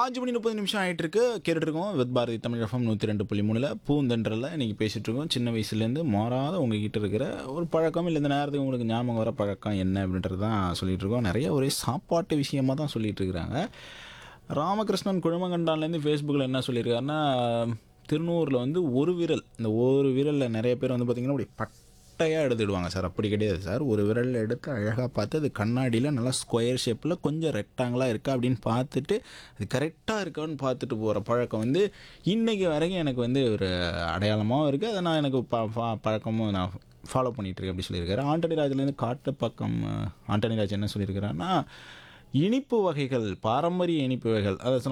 அஞ்சு மணி முப்பது நிமிஷம் ஆகிட்டு இருக்கு கேட்டுட்டு இருக்கோம் வித் பாரதி தமிழ் எஃப்எம் நூற்றி ரெண்டு புள்ளி மூணில் பூந்தென்றல இன்னைக்கு பேசிட்டு இருக்கோம் சின்ன வயசுலேருந்து மாறாத உங்ககிட்ட இருக்கிற ஒரு பழக்கம் இல்லை இந்த நேரத்துக்கு உங்களுக்கு ஞாபகம் வர பழக்கம் என்ன அப்படின்றது தான் சொல்லிட்டு இருக்கோம் நிறைய ஒரே சாப்பாட்டு விஷயமா தான் சொல்லிட்டு இருக்கிறாங்க ராமகிருஷ்ணன் குழுமங்கண்டான்லேருந்து ஃபேஸ்புக்கில் என்ன சொல்லியிருக்காருன்னா திருநூரில் வந்து ஒரு விரல் இந்த ஒரு விரலில் நிறைய பேர் வந்து பார்த்திங்கன்னா அப்படி பட்டையாக எடுத்துடுவாங்க சார் அப்படி கிடையாது சார் ஒரு விரல் எடுத்து அழகாக பார்த்து அது கண்ணாடியில் நல்லா ஸ்கொயர் ஷேப்பில் கொஞ்சம் ரெக்டாங்கிளாக இருக்கா அப்படின்னு பார்த்துட்டு அது கரெக்டாக இருக்கான்னு பார்த்துட்டு போகிற பழக்கம் வந்து இன்றைக்கி வரைக்கும் எனக்கு வந்து ஒரு அடையாளமாகவும் இருக்குது அதை நான் எனக்கு ப ப- பழக்கமும் நான் ஃபாலோ பண்ணிகிட்ருக்கேன் அப்படி சொல்லியிருக்காரு ஆண்டனி ராஜ்லேருந்து காட்டு பக்கம் ஆண்டனி ராஜ் என்ன சொல்லியிருக்கிறாருன்னா இனிப்பு வகைகள் பாரம்பரிய இனிப்பு வகைகள் அதை